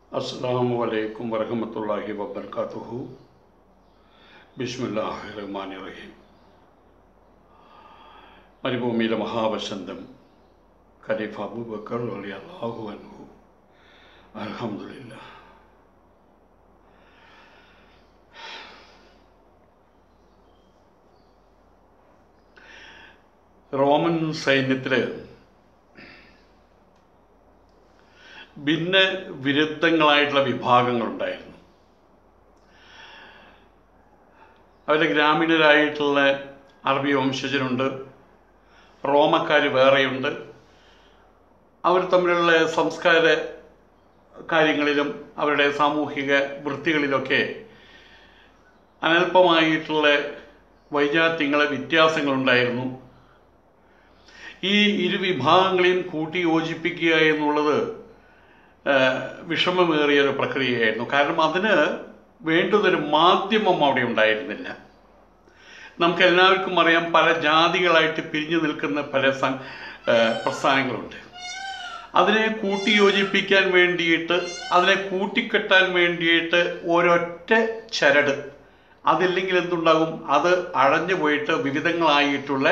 അസ്സാം വലൈക്കും വറഹമത്തല്ലാഹി വബർക്കാത്തുഹു ബിസ്മില്ലാഹി റഹ്മാൻ റഹീം മരുഭൂമിയിലെ മഹാവസന്തം ഖലീഫ അബൂബക്കർ അലി അള്ളാഹു അൻഹു അലഹമില്ല റോമൻ സൈന്യത്തിൽ ഭിന്ന വിരുദ്ധങ്ങളായിട്ടുള്ള വിഭാഗങ്ങളുണ്ടായിരുന്നു അവരുടെ ഗ്രാമീണരായിട്ടുള്ള അറബി വംശജരുണ്ട് റോമക്കാർ വേറെയുണ്ട് അവർ തമ്മിലുള്ള സംസ്കാര കാര്യങ്ങളിലും അവരുടെ സാമൂഹിക വൃത്തികളിലൊക്കെ അനൽപമായിട്ടുള്ള വൈജാത്യങ്ങളെ വ്യത്യാസങ്ങളുണ്ടായിരുന്നു ഈ ഇരു വിഭാഗങ്ങളെയും കൂട്ടി യോജിപ്പിക്കുക എന്നുള്ളത് വിഷമമേറിയ ഒരു പ്രക്രിയയായിരുന്നു കാരണം അതിന് വേണ്ടുന്നൊരു മാധ്യമം അവിടെ ഉണ്ടായിരുന്നില്ല നമുക്ക് എല്ലാവർക്കും അറിയാം പല ജാതികളായിട്ട് പിരിഞ്ഞു നിൽക്കുന്ന പല സം പ്രസ്ഥാനങ്ങളുണ്ട് അതിനെ കൂട്ടി യോജിപ്പിക്കാൻ വേണ്ടിയിട്ട് അതിനെ കൂട്ടിക്കെട്ടാൻ വേണ്ടിയിട്ട് ഒരൊറ്റ ചരട് അതില്ലെങ്കിൽ എന്തുണ്ടാകും അത് അടഞ്ഞു പോയിട്ട് വിവിധങ്ങളായിട്ടുള്ള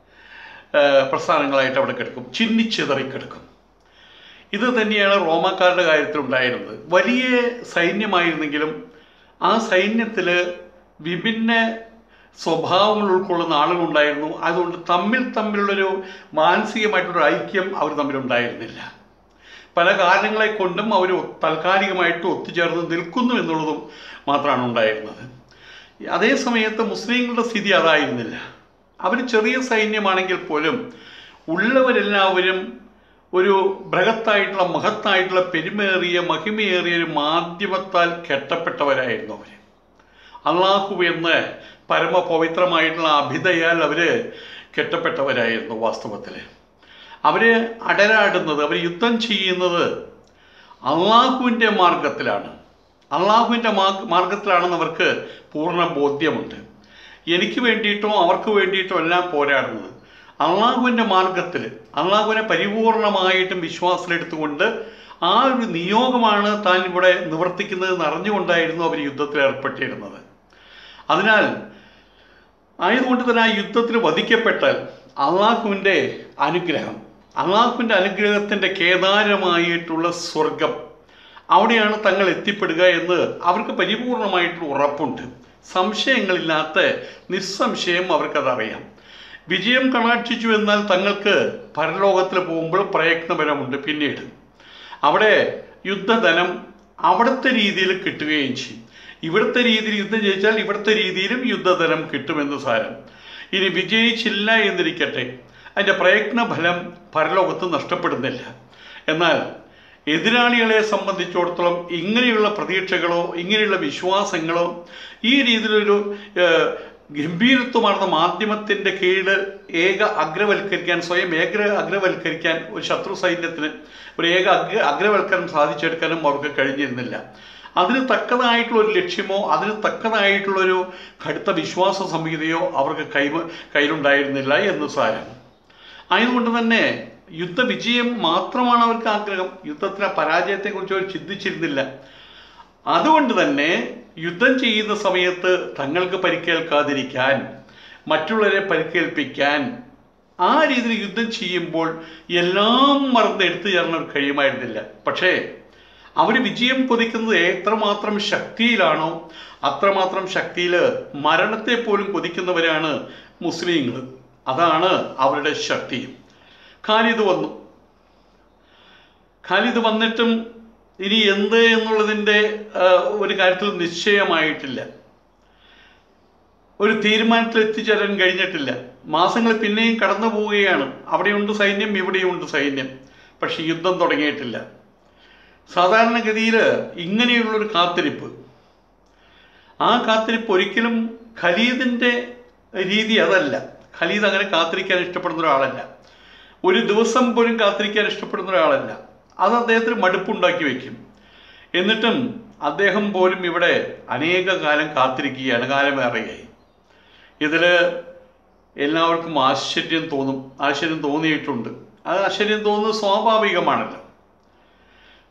പ്രസ്ഥാനങ്ങളായിട്ട് അവിടെ കിടക്കും ചിന്നിച്ചിതറിക്കിടക്കും ഇത് തന്നെയാണ് റോമാക്കാരുടെ കാര്യത്തിൽ ഉണ്ടായിരുന്നത് വലിയ സൈന്യമായിരുന്നെങ്കിലും ആ സൈന്യത്തിൽ വിഭിന്ന സ്വഭാവങ്ങൾ ഉൾക്കൊള്ളുന്ന ആളുകളുണ്ടായിരുന്നു അതുകൊണ്ട് തമ്മിൽ തമ്മിലുള്ളൊരു മാനസികമായിട്ടൊരു ഐക്യം അവർ തമ്മിലുണ്ടായിരുന്നില്ല പല കാരണങ്ങളെ കൊണ്ടും അവർ താൽക്കാലികമായിട്ട് ഒത്തുചേർന്ന് നിൽക്കുന്നു എന്നുള്ളതും മാത്രമാണ് ഉണ്ടായിരുന്നത് അതേ സമയത്ത് മുസ്ലിങ്ങളുടെ സ്ഥിതി അതായിരുന്നില്ല അവർ ചെറിയ സൈന്യമാണെങ്കിൽ പോലും ഉള്ളവരെല്ലാവരും ഒരു ബൃഹത്തായിട്ടുള്ള മഹത്തായിട്ടുള്ള പെരുമേറിയ മഹിമയേറിയ ഒരു മാധ്യമത്താൽ കെട്ടപ്പെട്ടവരായിരുന്നു അവർ അള്ളാഹു എന്ന് പരമപവിത്രമായിട്ടുള്ള അഭിതയാൽ അവർ കെട്ടപ്പെട്ടവരായിരുന്നു വാസ്തവത്തിൽ അവർ അടരാടുന്നത് അവർ യുദ്ധം ചെയ്യുന്നത് അള്ളാഹുവിൻ്റെ മാർഗത്തിലാണ് അള്ളാഹുവിൻ്റെ മാർഗത്തിലാണെന്ന് അവർക്ക് പൂർണ്ണ ബോധ്യമുണ്ട് എനിക്ക് വേണ്ടിയിട്ടോ അവർക്ക് വേണ്ടിയിട്ടോ എല്ലാം പോരാടുന്നത് അള്ളാഹുവിൻ്റെ മാർഗത്തിൽ അള്ളാഹുവിനെ പരിപൂർണമായിട്ടും വിശ്വാസത്തിലെടുത്തുകൊണ്ട് ആ ഒരു നിയോഗമാണ് താൻ ഇവിടെ നിവർത്തിക്കുന്നത് അറിഞ്ഞുകൊണ്ടായിരുന്നു അവർ യുദ്ധത്തിൽ ഏർപ്പെട്ടിരുന്നത് അതിനാൽ ആയതുകൊണ്ട് തന്നെ ആ യുദ്ധത്തിൽ വധിക്കപ്പെട്ടാൽ അള്ളാഹുവിൻ്റെ അനുഗ്രഹം അള്ളാഹുവിൻ്റെ അനുഗ്രഹത്തിൻ്റെ കേദാരമായിട്ടുള്ള സ്വർഗം അവിടെയാണ് തങ്ങൾ എത്തിപ്പെടുക എന്ന് അവർക്ക് പരിപൂർണമായിട്ടുള്ള ഉറപ്പുണ്ട് സംശയങ്ങളില്ലാത്ത നിസ്സംശയം അവർക്കതറിയാം വിജയം കണാക്ഷിച്ചു എന്നാൽ തങ്ങൾക്ക് പരലോകത്തിൽ പോകുമ്പോൾ പ്രയത്നപരമുണ്ട് പിന്നീട് അവിടെ യുദ്ധധനം അവിടുത്തെ രീതിയിൽ കിട്ടുകയും ചെയ്യും ഇവിടുത്തെ രീതിയിൽ യുദ്ധം ജയിച്ചാൽ ഇവിടുത്തെ രീതിയിലും യുദ്ധധനം കിട്ടുമെന്ന് സാരം ഇനി വിജയിച്ചില്ല എന്നിരിക്കട്ടെ അതിൻ്റെ പ്രയത്നഫലം പരലോകത്ത് നഷ്ടപ്പെടുന്നില്ല എന്നാൽ എതിരാളികളെ സംബന്ധിച്ചിടത്തോളം ഇങ്ങനെയുള്ള പ്രതീക്ഷകളോ ഇങ്ങനെയുള്ള വിശ്വാസങ്ങളോ ഈ രീതിയിലൊരു ഗംഭീരത്വമാർന്ന മാധ്യമത്തിൻ്റെ കീഴിൽ ഏക അഗ്രവൽക്കരിക്കാൻ സ്വയം ഏക അഗ്രവൽക്കരിക്കാൻ ഒരു ശത്രു സൈന്യത്തിന് ഒരു ഏക അഗ്ര അഗ്രവൽക്കരണം സാധിച്ചെടുക്കാനും അവർക്ക് കഴിഞ്ഞിരുന്നില്ല അതിന് തക്കതായിട്ടുള്ള ഒരു ലക്ഷ്യമോ അതിന് തക്കതായിട്ടുള്ളൊരു കടുത്ത വിശ്വാസ സംഹിതയോ അവർക്ക് കൈ കയ്യിലുണ്ടായിരുന്നില്ല എന്ന് സാരം ആയതുകൊണ്ട് തന്നെ യുദ്ധവിജയം മാത്രമാണ് അവർക്ക് ആഗ്രഹം യുദ്ധത്തിലെ പരാജയത്തെക്കുറിച്ച് അവർ ചിന്തിച്ചിരുന്നില്ല അതുകൊണ്ട് തന്നെ യുദ്ധം ചെയ്യുന്ന സമയത്ത് തങ്ങൾക്ക് പരിക്കേൽക്കാതിരിക്കാൻ മറ്റുള്ളവരെ പരിക്കേൽപ്പിക്കാൻ ആ രീതിയിൽ യുദ്ധം ചെയ്യുമ്പോൾ എല്ലാം മറന്ന് എടുത്തു ചേർന്നവർ കഴിയുമായിരുന്നില്ല പക്ഷേ അവർ വിജയം കൊതിക്കുന്നത് എത്രമാത്രം ശക്തിയിലാണോ അത്രമാത്രം ശക്തിയിൽ മരണത്തെ പോലും കൊതിക്കുന്നവരാണ് മുസ്ലിങ്ങൾ അതാണ് അവരുടെ ശക്തി ഖാലിദ് വന്നു ഖാലിദ് വന്നിട്ടും ഇനി എന്ത് എന്നുള്ളതിൻ്റെ ഒരു കാര്യത്തിൽ നിശ്ചയമായിട്ടില്ല ഒരു തീരുമാനത്തിൽ എത്തിച്ചേരാൻ കഴിഞ്ഞിട്ടില്ല മാസങ്ങൾ പിന്നെയും കടന്നു പോവുകയാണ് അവിടെയുണ്ട് സൈന്യം ഇവിടെയുണ്ട് സൈന്യം പക്ഷെ യുദ്ധം തുടങ്ങിയിട്ടില്ല സാധാരണഗതിയിൽ ഇങ്ങനെയുള്ളൊരു കാത്തിരിപ്പ് ആ കാത്തിരിപ്പ് ഒരിക്കലും ഖലീദിൻ്റെ രീതി അതല്ല ഖലീദ് അങ്ങനെ കാത്തിരിക്കാൻ ഇഷ്ടപ്പെടുന്ന ഒരാളല്ല ഒരു ദിവസം പോലും കാത്തിരിക്കാൻ ഇഷ്ടപ്പെടുന്ന ഒരാളല്ല അത് അദ്ദേഹത്തിന് മടുപ്പുണ്ടാക്കി വയ്ക്കും എന്നിട്ടും അദ്ദേഹം പോലും ഇവിടെ അനേക കാലം കാത്തിരിക്കുകയാണ് കാലമേറെയായി ഇതിൽ എല്ലാവർക്കും ആശ്ചര്യം തോന്നും ആശ്ചര്യം തോന്നിയിട്ടുണ്ട് അത് ആശ്ചര്യം തോന്നുന്നത് സ്വാഭാവികമാണല്ലോ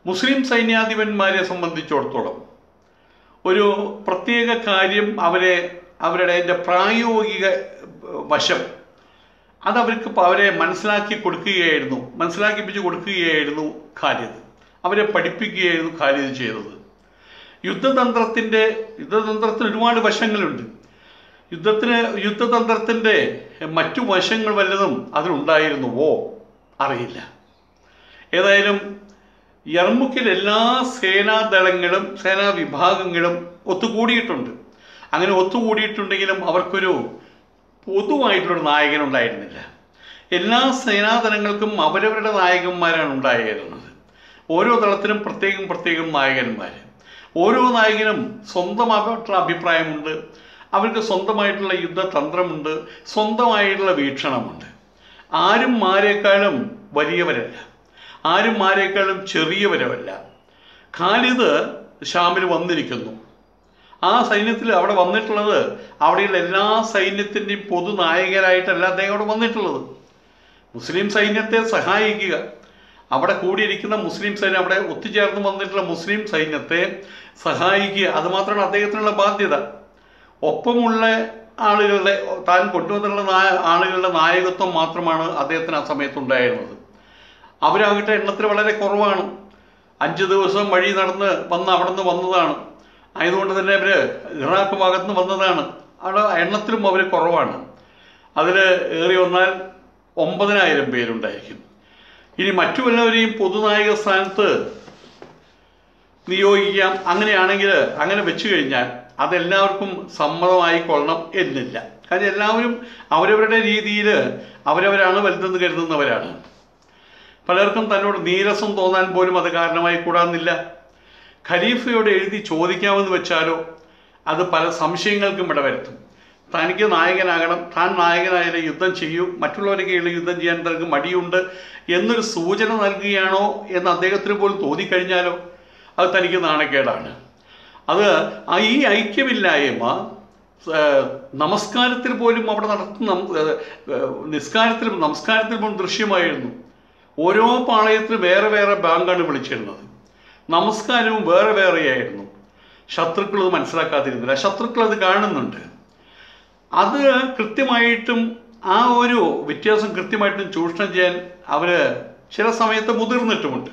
മുസ്ലിം സൈന്യാധിപന്മാരെ സംബന്ധിച്ചിടത്തോളം ഒരു പ്രത്യേക കാര്യം അവരെ അവരുടെ അതിൻ്റെ പ്രായോഗിക ഏഹ്, വശം അത് അവർക്ക് പ- അവരെ മനസ്സിലാക്കി കൊടുക്കുകയായിരുന്നു മനസ്സിലാക്കിപ്പിച്ച് കൊടുക്കുകയായിരുന്നു ഖാലിദ് അവരെ പഠിപ്പിക്കുകയായിരുന്നു ഖാലിദ് ചെയ്തത് യുദ്ധതന്ത്രത്തിൻ്റെ യുദ്ധതന്ത്രത്തിന് ഒരുപാട് വശങ്ങളുണ്ട് യുദ്ധത്തിന് യുദ്ധതന്ത്രത്തിൻ്റെ മറ്റു വശങ്ങൾ വല്ലതും അതിലുണ്ടായിരുന്നുവോ അറിയില്ല ഏതായാലും യർമുക്കിൽ എല്ലാ സേനാദളങ്ങളും സേനാ വിഭാഗങ്ങളും ഒത്തുകൂടിയിട്ടുണ്ട് അങ്ങനെ ഒത്തുകൂടിയിട്ടുണ്ടെങ്കിലും അവർക്കൊരു പൊതുവായിട്ടുള്ളൊരു നായകൻ ഉണ്ടായിരുന്നില്ല എല്ലാ സേനാദളങ്ങൾക്കും അവരവരുടെ നായകന്മാരാണ് ഉണ്ടായിരുന്നത് ഓരോ ദളത്തിനും പ്രത്യേകം പ്രത്യേകം നായകന്മാർ ഓരോ നായകനും സ്വന്തമായിട്ടുള്ള അഭിപ്രായമുണ്ട് അവർക്ക് സ്വന്തമായിട്ടുള്ള യുദ്ധതന്ത്രമുണ്ട് സ്വന്തമായിട്ടുള്ള വീക്ഷണമുണ്ട് ആരും ആരേക്കാളും വലിയവരല്ല ആരും ആരേക്കാളും ചെറിയവരല്ല ഖാലിദ് ഷാമിൽ വന്നിരിക്കുന്നു ആ സൈന്യത്തിൽ അവിടെ വന്നിട്ടുള്ളത് അവിടെയുള്ള എല്ലാ സൈന്യത്തിൻ്റെയും പൊതുനായകരായിട്ടല്ല അദ്ദേഹം അവിടെ വന്നിട്ടുള്ളത് മുസ്ലിം സൈന്യത്തെ സഹായിക്കുക അവിടെ കൂടിയിരിക്കുന്ന മുസ്ലിം സൈന്യം അവിടെ ഒത്തുചേർന്ന് വന്നിട്ടുള്ള മുസ്ലിം സൈന്യത്തെ സഹായിക്കുക അതുമാത്രമാണ് അദ്ദേഹത്തിനുള്ള ബാധ്യത ഒപ്പമുള്ള ആളുകളുടെ താൻ കൊണ്ടുവന്നുള്ള നായ- ആളുകളുടെ നായകത്വം മാത്രമാണ് അദ്ദേഹത്തിന് ആ സമയത്ത് ഉണ്ടായിരുന്നത് അവരാകട്ടെ എണ്ണത്തിൽ വളരെ കുറവാണ് അഞ്ച് ദിവസം വഴി നടന്ന് വന്ന് അവിടെ നിന്ന് വന്നതാണ് ആയതുകൊണ്ട് തന്നെ അവർ ഇറാഖ് ഭാഗത്ത് നിന്ന് വന്നതാണ് അവിടെ എണ്ണത്തിലും അവർ കുറവാണ് അതിൽ ഏറി വന്നാൽ ഒമ്പതിനായിരം പേരുണ്ടായിരിക്കും ഇനി മറ്റു വല്ലവരെയും പൊതുനായക സ്ഥാനത്ത് നിയോഗിക്കാം അങ്ങനെയാണെങ്കിൽ അങ്ങനെ വെച്ച് കഴിഞ്ഞാൽ അതെല്ലാവർക്കും സമ്മതമായിക്കൊള്ളണം എന്നില്ല കാരണം എല്ലാവരും അവരവരുടെ രീതിയിൽ അവരവരാണ് വലുതെന്ന് കരുതുന്നവരാണ് പലർക്കും തന്നോട് നീരസം തോന്നാൻ പോലും അത് കാരണമായി കൂടാന്നില്ല ഖലീഫയോട് എഴുതി ചോദിക്കാമെന്ന് വെച്ചാലോ അത് പല സംശയങ്ങൾക്കും ഇടവരുത്തും തനിക്ക് നായകനാകണം താൻ നായകനായാലും യുദ്ധം ചെയ്യൂ മറ്റുള്ളവരെ കീഴിൽ യുദ്ധം ചെയ്യാൻ തനിക്ക് മടിയുണ്ട് എന്നൊരു സൂചന നൽകുകയാണോ എന്ന് അദ്ദേഹത്തിന് പോലും തോന്നിക്കഴിഞ്ഞാലോ അത് തനിക്ക് നാണക്കേടാണ് അത് ആ ഈ ഐക്യമില്ലായ്മ ഏഹ്, നമസ്കാരത്തിൽ പോലും അവിടെ നടത്തുന്ന ഏഹ്, ഏഹ്, നിസ്കാരത്തിലും നമസ്കാരത്തിൽ പോലും ദൃശ്യമായിരുന്നു ഓരോ പാളയത്തിലും വേറെ വേറെ ബാങ്കാണ് വിളിച്ചിരുന്നത് നമസ്കാരവും വേറെ വേറെയായിരുന്നു ശത്രുക്കൾ അത് മനസ്സിലാക്കാതിരുന്നില്ല ശത്രുക്കൾ അത് കാണുന്നുണ്ട് അത് കൃത്യമായിട്ടും ആ ഒരു വ്യത്യാസം കൃത്യമായിട്ടും ചൂഷണം ചെയ്യാൻ അവർ ചില സമയത്ത് മുതിർന്നിട്ടുമുണ്ട്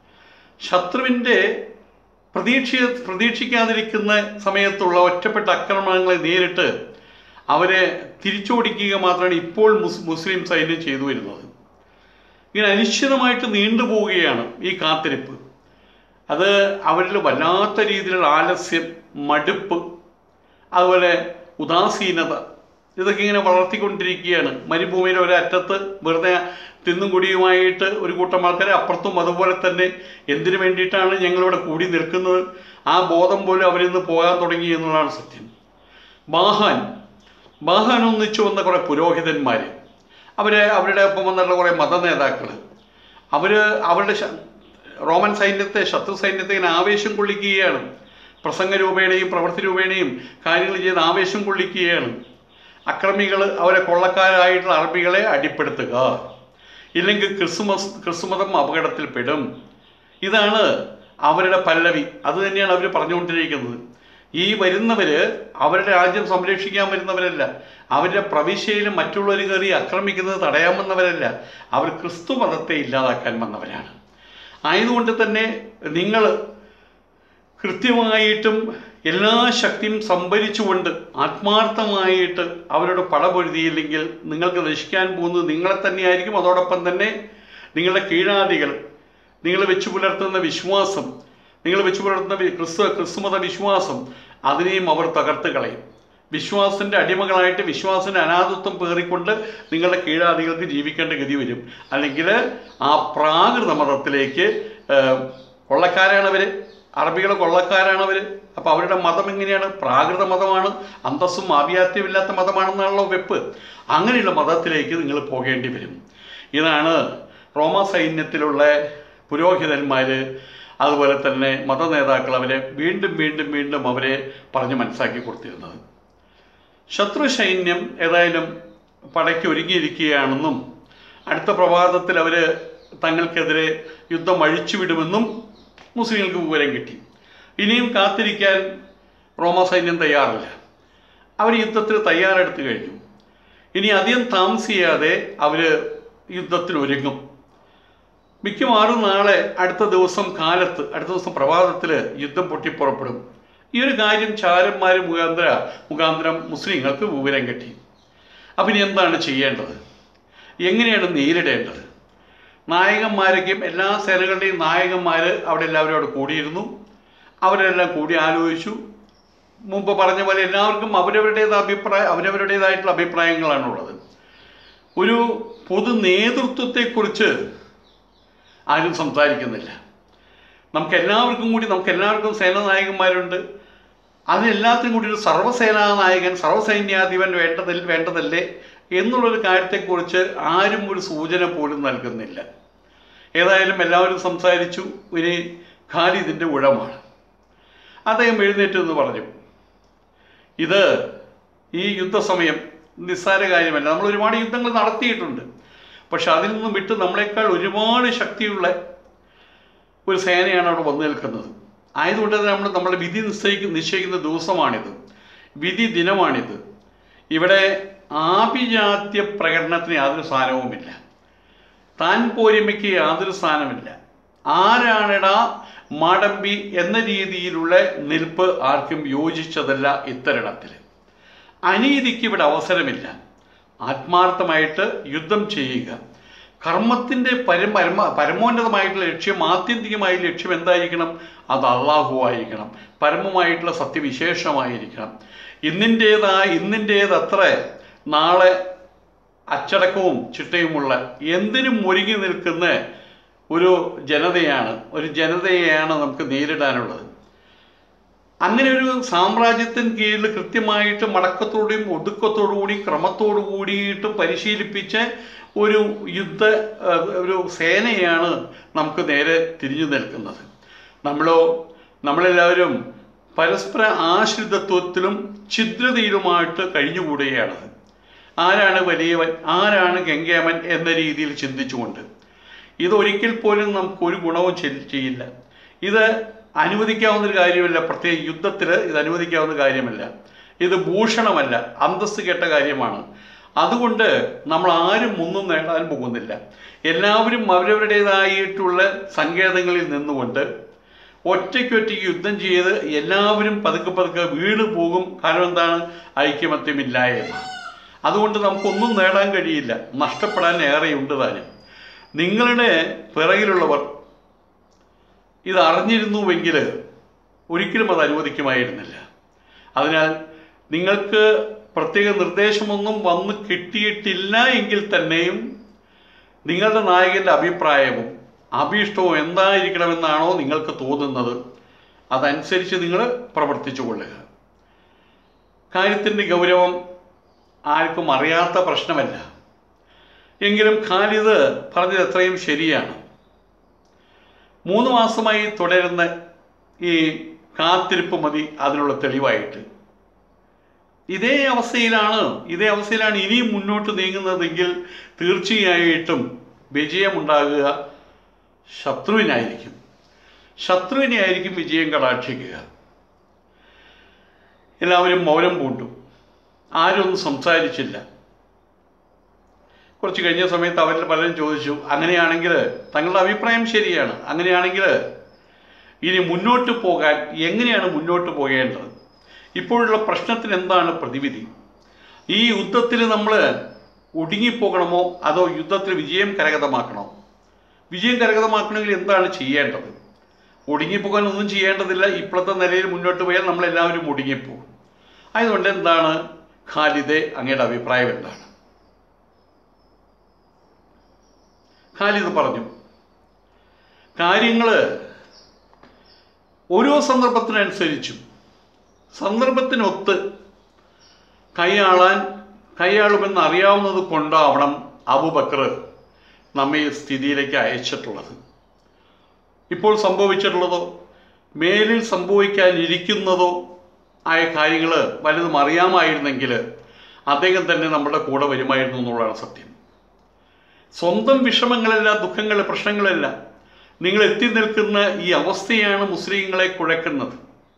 ശത്രുവിൻ്റെ പ്രതീക്ഷ പ്രതീക്ഷിക്കാതിരിക്കുന്ന സമയത്തുള്ള ഒറ്റപ്പെട്ട ആക്രമണങ്ങളെ നേരിട്ട് അവരെ തിരിച്ചോടിക്കുക മാത്രമാണ് ഇപ്പോൾ മുസ് മുസ്ലിം സൈന്യം ചെയ്തു വരുന്നത് ഇങ്ങനെ അനിശ്ചിതമായിട്ട് നീണ്ടുപോവുകയാണ് ഈ കാത്തിരിപ്പ് അത് അവരിൽ വല്ലാത്ത രീതിയിലുള്ള ആലസ്യം മടുപ്പ് അതുപോലെ ഉദാസീനത ഇതൊക്കെ ഇങ്ങനെ വളർത്തിക്കൊണ്ടിരിക്കുകയാണ് മരുഭൂമിയിലെ ഒരറ്റത്ത് വെറുതെ തിന്നും കുടിയുമായിട്ട് ഒരു കൂട്ടം ആൾക്കാരെ അപ്പുറത്തും അതുപോലെ തന്നെ എന്തിനു വേണ്ടിയിട്ടാണ് ഞങ്ങളിവിടെ കൂടി നിൽക്കുന്നത് ആ ബോധം പോലും അവരിൽ നിന്ന് പോകാൻ തുടങ്ങി എന്നുള്ളതാണ് സത്യം ബാഹാൻ ബാഹാൻ ഒന്നിച്ചു വന്ന കുറേ പുരോഹിതന്മാർ അവരെ അവരുടെ ഒപ്പം വന്നിട്ടുള്ള കുറേ മത നേതാക്കൾ അവർ അവരുടെ ശ- റോമൻ സൈന്യത്തെ ശത്രു സൈന്യത്തെ ഇങ്ങനെ ആവേശം കൊള്ളിക്കുകയാണ് പ്രസംഗ രൂപേണയും പ്രവൃത്തി രൂപേണയും കാര്യങ്ങൾ ചെയ്ത് ആവേശം കൊള്ളിക്കുകയാണ് അക്രമികൾ അവരെ കൊള്ളക്കാരായിട്ടുള്ള അറബികളെ അടിപ്പെടുത്തുക ഇല്ലെങ്കിൽ ക്രിസ്മസ് ക്രിസ്തുമതം അപകടത്തിൽപ്പെടും ഇതാണ് അവരുടെ പല്ലവി അത് തന്നെയാണ് അവർ പറഞ്ഞുകൊണ്ടിരിക്കുന്നത് ഈ വരുന്നവർ അവരുടെ രാജ്യം സംരക്ഷിക്കാൻ വരുന്നവരല്ല അവരുടെ പ്രവിശ്യയിലും മറ്റുള്ളവർ കയറി ആക്രമിക്കുന്നത് തടയാൻ വന്നവരല്ല അവർ ക്രിസ്തു മതത്തെ ഇല്ലാതാക്കാൻ വന്നവരാണ് ആയതുകൊണ്ട് തന്നെ നിങ്ങൾ കൃത്യമായിട്ടും എല്ലാ ശക്തിയും സംഭരിച്ചുകൊണ്ട് ആത്മാർത്ഥമായിട്ട് അവരോട് പടപൊരുതിയില്ലെങ്കിൽ നിങ്ങൾക്ക് നശിക്കാൻ പോകുന്നത് നിങ്ങളെ തന്നെയായിരിക്കും അതോടൊപ്പം തന്നെ നിങ്ങളുടെ കീഴാദികൾ നിങ്ങൾ വെച്ചു പുലർത്തുന്ന വിശ്വാസം നിങ്ങൾ വെച്ചു പുലർത്തുന്ന വി- ക്രിസ്തു ക്രിസ്തുമത വിശ്വാസം അതിനെയും അവർ തകർത്ത് കളയും വിശ്വാസത്തിൻ്റെ അടിമകളായിട്ട് വിശ്വാസത്തിൻ്റെ അനാഥത്വം പേറിക്കൊണ്ട് നിങ്ങളുടെ കീഴാദികൾക്ക് ജീവിക്കേണ്ട ഗതി വരും അല്ലെങ്കിൽ ആ പ്രാകൃത മതത്തിലേക്ക് ഏഹ്, കൊള്ളക്കാരാണവർ അറബികൾ കൊള്ളക്കാരാണവർ അപ്പോൾ അവരുടെ മതം എങ്ങനെയാണ് പ്രാകൃത മതമാണ് അന്തസ്സും ആഭിയാത്യമില്ലാത്ത മതമാണെന്നാണല്ലോ വെപ്പ് അങ്ങനെയുള്ള മതത്തിലേക്ക് നിങ്ങൾ പോകേണ്ടി വരും ഇതാണ് റോമ സൈന്യത്തിലുള്ള പുരോഹിതന്മാർ അതുപോലെ തന്നെ മത നേതാക്കൾ അവരെ വീണ്ടും വീണ്ടും വീണ്ടും അവരെ പറഞ്ഞ് മനസ്സിലാക്കി കൊടുത്തിരുന്നത് ശത്രു സൈന്യം ഏതായാലും പടയ്ക്ക് ഒരുങ്ങിയിരിക്കുകയാണെന്നും അടുത്ത പ്രഭാതത്തിൽ അവർ തങ്ങൾക്കെതിരെ യുദ്ധം അഴിച്ചുവിടുമെന്നും മുസ്ലിങ്ങൾക്ക് വിവരം കിട്ടി ഇനിയും കാത്തിരിക്കാൻ റോമ സൈന്യം തയ്യാറില്ല അവർ യുദ്ധത്തിന് തയ്യാറെടുത്തു കഴിഞ്ഞു ഇനി അധികം താമസിയാതെ അവർ യുദ്ധത്തിന് ഒരുങ്ങും മിക്കവാറും നാളെ അടുത്ത ദിവസം കാലത്ത് അടുത്ത ദിവസം പ്രഭാതത്തിൽ യുദ്ധം പൊട്ടിപ്പുറപ്പെടും ഈ ഒരു കാര്യം ചാരന്മാർ മുഖാന്തര മുഖാന്തരം മുസ്ലിങ്ങൾക്ക് വിവരം കിട്ടി അപ്പം ഇനി എന്താണ് ചെയ്യേണ്ടത് എങ്ങനെയാണ് നേരിടേണ്ടത് നായകന്മാരൊക്കെയും എല്ലാ സേനകളുടെയും നായകന്മാർ അവിടെ എല്ലാവരും അവിടെ കൂടിയിരുന്നു അവരെല്ലാം കൂടി ആലോചിച്ചു മുമ്പ് പറഞ്ഞ പോലെ എല്ലാവർക്കും അവരവരുടേത് അഭിപ്രായം അവരവരുടേതായിട്ടുള്ള അഭിപ്രായങ്ങളാണുള്ളത് ഒരു പൊതു നേതൃത്വത്തെക്കുറിച്ച് ആരും സംസാരിക്കുന്നില്ല നമുക്ക് എല്ലാവർക്കും കൂടി നമുക്ക് എല്ലാവർക്കും സേനാനായകന്മാരുണ്ട് അതിനെല്ലാത്തിനും കൂടി ഒരു സർവ്വസേനാ നായകൻ സർവ്വസൈന്യാധിപൻ വേണ്ടതിൽ വേണ്ടതല്ലേ എന്നുള്ളൊരു കാര്യത്തെക്കുറിച്ച് ആരും ഒരു സൂചന പോലും നൽകുന്നില്ല ഏതായാലും എല്ലാവരും സംസാരിച്ചു ഇനി ഖാലിദിൻ്റെ ഉഴമാണ് അദ്ദേഹം എഴുന്നേറ്റ് എന്ന് പറഞ്ഞു ഇത് ഈ യുദ്ധസമയം നിസ്സാര കാര്യമല്ല നമ്മൾ ഒരുപാട് യുദ്ധങ്ങൾ നടത്തിയിട്ടുണ്ട് പക്ഷെ അതിൽ നിന്നും വിട്ട് നമ്മളെക്കാൾ ഒരുപാട് ശക്തിയുള്ള ഒരു സേനയാണ് അവിടെ വന്നു നിൽക്കുന്നത് ആയതുകൊണ്ട് തന്നെ നമ്മൾ നമ്മുടെ വിധി നിശ്ചയിക്കുന്ന നിശ്ചയിക്കുന്ന ദിവസമാണിത് വിധി ദിനമാണിത് ഇവിടെ ആഭിജാത്യ പ്രകടനത്തിന് യാതൊരു സ്ഥാനവുമില്ല താൻ പോരിമയ്ക്ക് യാതൊരു സ്ഥാനമില്ല ആരാണിടാ മാടമ്പി എന്ന രീതിയിലുള്ള നിൽപ്പ് ആർക്കും യോജിച്ചതല്ല ഇത്തരണത്തിൽ അനീതിക്ക് ഇവിടെ അവസരമില്ല ആത്മാർത്ഥമായിട്ട് യുദ്ധം ചെയ്യുക കർമ്മത്തിൻ്റെ പരം പരമ പരമോന്നതമായിട്ടുള്ള ലക്ഷ്യം ആത്യന്തികമായ ലക്ഷ്യം എന്തായിരിക്കണം അത് അള്ളാഹു ആയിരിക്കണം പരമമായിട്ടുള്ള സത്യവിശേഷമായിരിക്കണം ഇന്നിൻ്റേതാ ഇന്നിൻ്റേതത്ര നാളെ അച്ചടക്കവും ചിട്ടയുമുള്ള എന്തിനും ഒരുങ്ങി നിൽക്കുന്ന ഒരു ജനതയാണ് ഒരു ജനതയെയാണ് നമുക്ക് നേരിടാനുള്ളത് അങ്ങനെ ഒരു സാമ്രാജ്യത്തിന് കീഴിൽ കൃത്യമായിട്ട് മടക്കത്തോടെയും ഒടുക്കത്തോടുകൂടിയും ക്രമത്തോടു കൂടിയിട്ടും പരിശീലിപ്പിച്ച ഒരു യുദ്ധ ഏഹ്, ഒരു സേനയാണ് നമുക്ക് നേരെ തിരിഞ്ഞു നിൽക്കുന്നത് നമ്മളോ നമ്മളെല്ലാവരും പരസ്പര ആശ്രിതത്വത്തിലും ഛിദ്രതയിലുമായിട്ട് കഴിഞ്ഞുകൂടുകയാണത് ആരാണ് വലിയവൻ ആരാണ് ഗംഗേമൻ എന്ന രീതിയിൽ ചിന്തിച്ചുകൊണ്ട് ഇതൊരിക്കൽ പോലും നമുക്ക് ഒരു ഗുണവും ചെയ്- ചെയ്യില്ല ഇത് അനുവദിക്കാവുന്ന ഒരു കാര്യമല്ല പ്രത്യേക യുദ്ധത്തിൽ ഇത് അനുവദിക്കാവുന്ന കാര്യമല്ല ഇത് ഭൂഷണമല്ല അന്തസ്സ് കെട്ട കാര്യമാണ് അതുകൊണ്ട് നമ്മൾ ആരും ഒന്നും നേടാൻ പോകുന്നില്ല എല്ലാവരും അവരവരുടേതായിട്ടുള്ള സങ്കേതങ്ങളിൽ നിന്നുകൊണ്ട് ഒറ്റയ്ക്കൊറ്റയ്ക്ക് യുദ്ധം ചെയ്ത് എല്ലാവരും പതുക്കെ പതുക്കെ വീണ് പോകും കാരണം എന്താണ് ഐക്യമത്യമില്ലായ്മ അതുകൊണ്ട് നമുക്കൊന്നും നേടാൻ കഴിയില്ല നഷ്ടപ്പെടാൻ ഏറെയുണ്ട് താനും നിങ്ങളുടെ പിറകിലുള്ളവർ ഇത് അറിഞ്ഞിരുന്നുവെങ്കിൽ ഒരിക്കലും അത് അനുവദിക്കുമായിരുന്നില്ല അതിനാൽ നിങ്ങൾക്ക് പ്രത്യേക നിർദ്ദേശമൊന്നും വന്ന് കിട്ടിയിട്ടില്ല എങ്കിൽ തന്നെയും നിങ്ങളുടെ നായകൻ്റെ അഭിപ്രായവും അഭീഷ്ടവും എന്തായിരിക്കണമെന്നാണോ നിങ്ങൾക്ക് തോന്നുന്നത് അതനുസരിച്ച് നിങ്ങൾ പ്രവർത്തിച്ചു കൊള്ളുക കാര്യത്തിൻ്റെ ഗൗരവം ആർക്കും അറിയാത്ത പ്രശ്നമല്ല എങ്കിലും ഖാലിദ് പറഞ്ഞത് എത്രയും ശരിയാണ് മൂന്ന് മാസമായി തുടരുന്ന ഈ കാത്തിരിപ്പ് മതി അതിനുള്ള തെളിവായിട്ട് ഇതേ അവസ്ഥയിലാണ് ഇതേ അവസ്ഥയിലാണ് ഇനിയും മുന്നോട്ട് നീങ്ങുന്നതെങ്കിൽ തീർച്ചയായിട്ടും വിജയമുണ്ടാകുക ശത്രുവിനായിരിക്കും ശത്രുവിനെ ആയിരിക്കും വിജയം കടാക്ഷിക്കുക എല്ലാവരും മൗനം പൂണ്ടു ആരും ഒന്നും സംസാരിച്ചില്ല കുറച്ച് കഴിഞ്ഞ സമയത്ത് അവരിൽ പലരും ചോദിച്ചു അങ്ങനെയാണെങ്കിൽ തങ്ങളുടെ അഭിപ്രായം ശരിയാണ് അങ്ങനെയാണെങ്കിൽ ഇനി മുന്നോട്ട് പോകാൻ എങ്ങനെയാണ് മുന്നോട്ട് പോകേണ്ടത് ഇപ്പോഴുള്ള പ്രശ്നത്തിന് എന്താണ് പ്രതിവിധി ഈ യുദ്ധത്തിൽ നമ്മൾ ഒടുങ്ങിപ്പോകണമോ അതോ യുദ്ധത്തിൽ വിജയം കരഗതമാക്കണോ വിജയം കരഗതമാക്കണമെങ്കിൽ എന്താണ് ചെയ്യേണ്ടത് ഒടുങ്ങിപ്പോകാൻ ഒന്നും ചെയ്യേണ്ടതില്ല ഇപ്പോഴത്തെ നിലയിൽ മുന്നോട്ട് പോയാൽ നമ്മളെല്ലാവരും ഒടുങ്ങിപ്പോകും അതുകൊണ്ട് എന്താണ് ഖാലിദെ അങ്ങയുടെ അഭിപ്രായം എന്താണ് ഖാലിദ് പറഞ്ഞു കാര്യങ്ങൾ ഓരോ സന്ദർഭത്തിനനുസരിച്ചും സന്ദർഭത്തിനൊത്ത് കൈയാളാൻ കൈയാളുമെന്ന് അറിയാവുന്നത് കൊണ്ടാവണം അബുബക്കർ നമ്മെ ഈ സ്ഥിതിയിലേക്ക് അയച്ചിട്ടുള്ളത് ഇപ്പോൾ സംഭവിച്ചിട്ടുള്ളതോ മേലിൽ സംഭവിക്കാനിരിക്കുന്നതോ ആയ കാര്യങ്ങൾ വലുതും അറിയാമായിരുന്നെങ്കിൽ അദ്ദേഹം തന്നെ നമ്മുടെ കൂടെ വരുമായിരുന്നു എന്നുള്ളതാണ് സത്യം സ്വന്തം വിഷമങ്ങളല്ല ദുഃഖങ്ങൾ പ്രശ്നങ്ങളല്ല നിങ്ങൾ എത്തി നിൽക്കുന്ന ഈ അവസ്ഥയാണ് മുസ്ലിങ്ങളെ കുഴക്കുന്നത്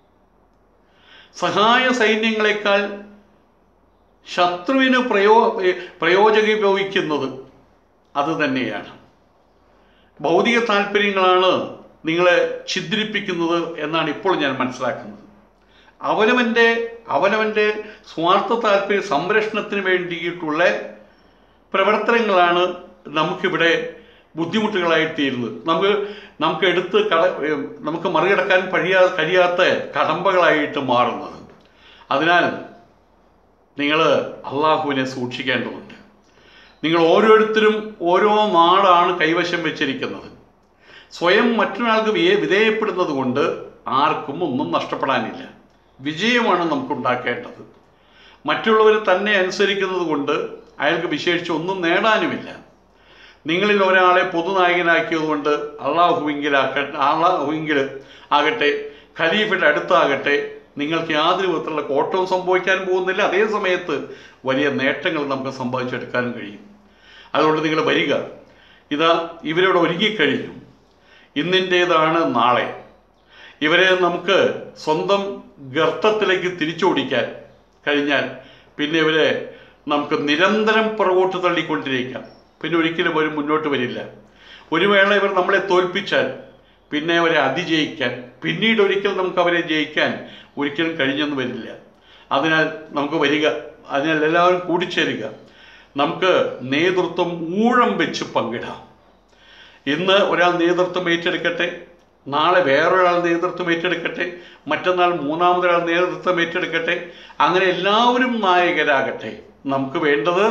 സഹായ സൈന്യങ്ങളെക്കാൾ ശത്രുവിന് പ്രയോ പ്രയോജകീഭവിക്കുന്നത് അത് തന്നെയാണ് ഭൗതിക താല്പര്യങ്ങളാണ് നിങ്ങളെ ഛിദ്രിപ്പിക്കുന്നത് എന്നാണ് ഇപ്പോൾ ഞാൻ മനസ്സിലാക്കുന്നത് അവനവൻ്റെ അവനവൻ്റെ സ്വാർത്ഥ താല്പര്യ സംരക്ഷണത്തിന് വേണ്ടിയിട്ടുള്ള പ്രവർത്തനങ്ങളാണ് നമുക്കിവിടെ ബുദ്ധിമുട്ടുകളായി തീരുന്നത് നമുക്ക് നമുക്ക് എടുത്ത് കട ഏഹ് നമുക്ക് മറികടക്കാൻ കഴിയാ കഴിയാത്ത കടമ്പകളായിട്ട് മാറുന്നത് അതിനാൽ നിങ്ങൾ അള്ളാഹുവിനെ സൂക്ഷിക്കേണ്ടതുണ്ട് നിങ്ങൾ ഓരോരുത്തരും ഓരോ നാടാണ് കൈവശം വെച്ചിരിക്കുന്നത് സ്വയം മറ്റൊരാൾക്ക് വിധേ- വിധേയപ്പെടുന്നത് കൊണ്ട് ആർക്കും ഒന്നും നഷ്ടപ്പെടാനില്ല വിജയമാണ് നമുക്കുണ്ടാക്കേണ്ടത് മറ്റുള്ളവർ തന്നെ അനുസരിക്കുന്നത് കൊണ്ട് അയാൾക്ക് വിശേഷിച്ച് ഒന്നും നേടാനുമില്ല നിങ്ങളിൽ ഒരാളെ പൊതുനായകനാക്കിയതുകൊണ്ട് അള്ളാഹുവിങ്കിലാക്ക അള്ളാഹുവിങ്കിൽ ആകട്ടെ ഖലീഫയുടെ അടുത്താകട്ടെ നിങ്ങൾക്ക് യാതൊരു വിധത്തിലുള്ള കോട്ടവും സംഭവിക്കാൻ പോകുന്നില്ല അതേ സമയത്ത് വലിയ നേട്ടങ്ങൾ നമുക്ക് സമ്പാദിച്ചെടുക്കാനും കഴിയും അതുകൊണ്ട് നിങ്ങൾ വരിക ഇതാ ഇവരോട് ഒരുങ്ങിക്കഴിഞ്ഞു ഇന്നിൻ്റേതാണ് നാളെ ഇവരെ നമുക്ക് സ്വന്തം ഗർത്തത്തിലേക്ക് തിരിച്ചോടിക്കാൻ കഴിഞ്ഞാൽ പിന്നെ ഇവരെ നമുക്ക് നിരന്തരം പുറകോട്ട് തള്ളിക്കൊണ്ടിരിക്കാം പിന്നെ ഒരിക്കലും അവർ മുന്നോട്ട് വരില്ല ഒരു വേള ഇവർ നമ്മളെ തോൽപ്പിച്ചാൽ പിന്നെ അവരെ അതിജയിക്കാൻ പിന്നീട് ഒരിക്കൽ നമുക്ക് അവരെ ജയിക്കാൻ ഒരിക്കലും കഴിഞ്ഞെന്ന് വരില്ല അതിനാൽ നമുക്ക് വരിക അതിനാൽ എല്ലാവരും കൂടിച്ചേരുക നമുക്ക് നേതൃത്വം ഊഴം വെച്ച് പങ്കിടാം ഇന്ന് ഒരാൾ നേതൃത്വം ഏറ്റെടുക്കട്ടെ നാളെ വേറൊരാൾ നേതൃത്വം ഏറ്റെടുക്കട്ടെ മറ്റന്നാൾ മൂന്നാമതൊരാൾ നേതൃത്വം ഏറ്റെടുക്കട്ടെ അങ്ങനെ എല്ലാവരും നായകരാകട്ടെ നമുക്ക് വേണ്ടത്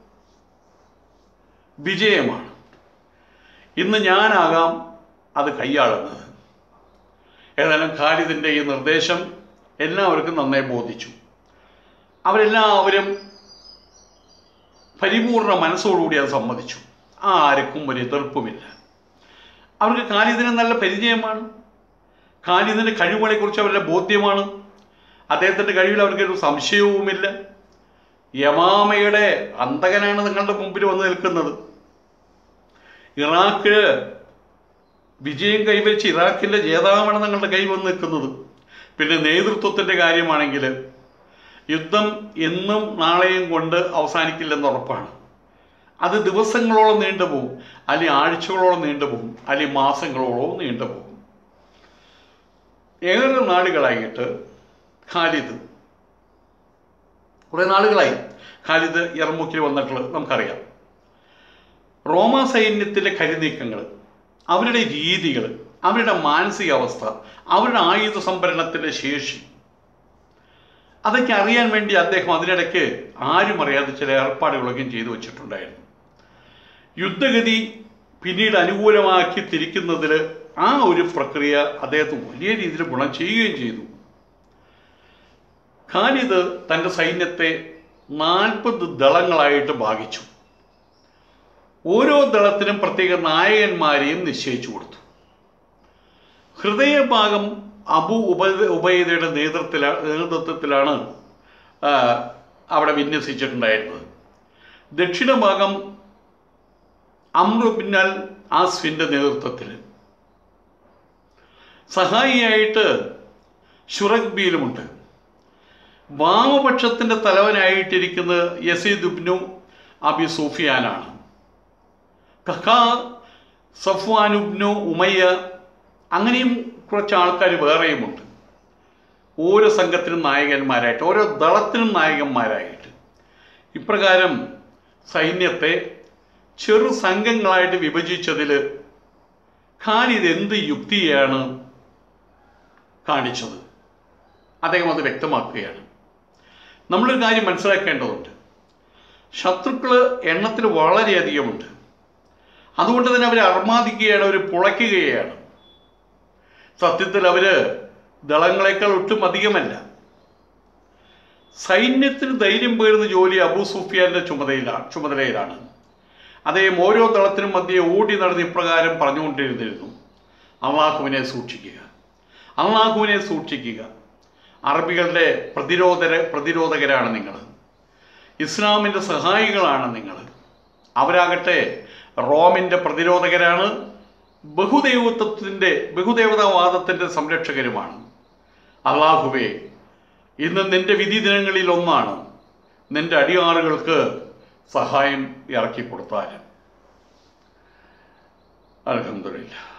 വിജയമാണ് ഇന്ന് ഞാനാകാം അത് കൈയാളുന്നത് ഏതായാലും ഖാലിദിൻ്റെ ഈ നിർദ്ദേശം എല്ലാവർക്കും നന്നായി ബോധിച്ചു അവരെല്ലാവരും പരിപൂർണ മനസ്സോടുകൂടി അത് സമ്മതിച്ചു ആർക്കും ഒരു എതിർപ്പുമില്ല അവർക്ക് ഖാലിദിന് നല്ല പരിചയമാണ് ഖാലിദിൻ്റെ കഴിവുകളെക്കുറിച്ച് അവരുടെ ബോധ്യമാണ് അദ്ദേഹത്തിൻ്റെ കഴിവിൽ അവർക്കൊരു സംശയവുമില്ല യമാമയുടെ അന്തകനാണ് നിങ്ങളുടെ മുമ്പിൽ വന്ന് നിൽക്കുന്നത് ഇറാഖ് വിജയം കൈവരിച്ച് ഇറാഖിൻ്റെ ജേതാവാണ് നിങ്ങളുടെ കൈ വന്ന് നിൽക്കുന്നത് പിന്നെ നേതൃത്വത്തിൻ്റെ കാര്യമാണെങ്കിൽ യുദ്ധം എന്നും നാളെയും കൊണ്ട് അവസാനിക്കില്ലെന്ന് ഉറപ്പാണ് അത് ദിവസങ്ങളോളം നീണ്ടുപോകും അല്ലെങ്കിൽ ആഴ്ചകളോളം നീണ്ടുപോകും അല്ലെങ്കിൽ മാസങ്ങളോളം നീണ്ടുപോകും ഏറെ നാളുകളായിട്ട് ഖാലിദ് കുറേ നാളുകളായി ഖാലിദ് ഇറമുക്കിൽ വന്നിട്ടുള്ളത് നമുക്കറിയാം റോമ സൈന്യത്തിലെ കരുനീക്കങ്ങൾ അവരുടെ രീതികൾ അവരുടെ മാനസികാവസ്ഥ അവരുടെ ആയുധ സംഭരണത്തിൻ്റെ ശേഷി അതൊക്കെ അറിയാൻ വേണ്ടി അദ്ദേഹം അതിനിടയ്ക്ക് ആരും അറിയാതെ ചില ഏർപ്പാടുകളൊക്കെ ചെയ്തു വച്ചിട്ടുണ്ടായിരുന്നു യുദ്ധഗതി പിന്നീട് അനുകൂലമാക്കി തിരിക്കുന്നതിൽ ആ ഒരു പ്രക്രിയ അദ്ദേഹത്തിന് വലിയ രീതിയിൽ ഗുണം ചെയ്യുകയും ചെയ്തു ഖാലിദ് തൻ്റെ സൈന്യത്തെ നാൽപ്പത് ദളങ്ങളായിട്ട് ഭാഗിച്ചു ഓരോ ദളത്തിനും പ്രത്യേക നായകന്മാരെയും നിശ്ചയിച്ചു കൊടുത്തു ഹൃദയഭാഗം അബു ഉപ ഉബൈദയുടെ നേതൃത്വത്തില നേതൃത്വത്തിലാണ് ആ, അവിടെ വിന്യസിച്ചിട്ടുണ്ടായിരുന്നത് ദക്ഷിണഭാഗം അമ്രുബിനാൽ ആസ്ഫിൻ്റെ നേതൃത്വത്തിൽ സഹായിയായിട്ട് ഷുറഖ്ബിയിലുമുണ്ട് വാമപക്ഷത്തിൻ്റെ തലവനായിട്ടിരിക്കുന്നത് യസീദ് ഉബ്നു അബി സൂഫിയാനാണ് കഖ സഫ്വാനുബ്നു ഉമയ്യ അങ്ങനെയും കുറച്ച് ആൾക്കാർ വേറെയുമുണ്ട് ഓരോ സംഘത്തിനും നായകന്മാരായിട്ട് ഓരോ ദളത്തിനും നായകന്മാരായിട്ട് ഇപ്രകാരം സൈന്യത്തെ ചെറു സംഘങ്ങളായിട്ട് വിഭജിച്ചതിൽ ഖാലിദ് എന്ത് യുക്തിയാണ് കാണിച്ചത് അദ്ദേഹം അത് വ്യക്തമാക്കുകയാണ് നമ്മളൊരു കാര്യം മനസ്സിലാക്കേണ്ടതുണ്ട് ശത്രുക്കൾ എണ്ണത്തിൽ വളരെയധികമുണ്ട് അതുകൊണ്ട് തന്നെ അവരെ അർമാദിക്കുകയാണ് അവർ പുളയ്ക്കുകയാണ് സത്യത്തിൽ അവർ ദളങ്ങളെക്കാൾ ഒട്ടും അധികമല്ല സൈന്യത്തിന് ധൈര്യം പകരുന്ന ജോലി അബൂ സുഫിയാന്റെ ചുമതലയിലാണ് ചുമതലയിലാണ് അദ്ദേഹം ഓരോ ദളത്തിനും മധ്യേ ഓടി നടന്ന് ഇപ്രകാരം പറഞ്ഞുകൊണ്ടിരുന്നിരുന്നു അള്ളാഹുവിനെ സൂക്ഷിക്കുക അള്ളാഹുവിനെ സൂക്ഷിക്കുക അറബികളുടെ പ്രതിരോധര പ്രതിരോധകരാണ് നിങ്ങൾ ഇസ്ലാമിൻ്റെ സഹായികളാണ് നിങ്ങൾ അവരാകട്ടെ റോമിൻ്റെ പ്രതിരോധകരാണ് ബഹുദൈവത്വത്തിൻ്റെ ബഹുദേവതാവാദത്തിൻ്റെ സംരക്ഷകരുമാണ് അള്ളാഹുവേ ഇന്ന് നിന്റെ വിധി ദിനങ്ങളിൽ ഒന്നാണ് നിന്റെ അടിയാറുകൾക്ക് സഹായം ഇറക്കി കൊടുത്താലും അലഹമില്ല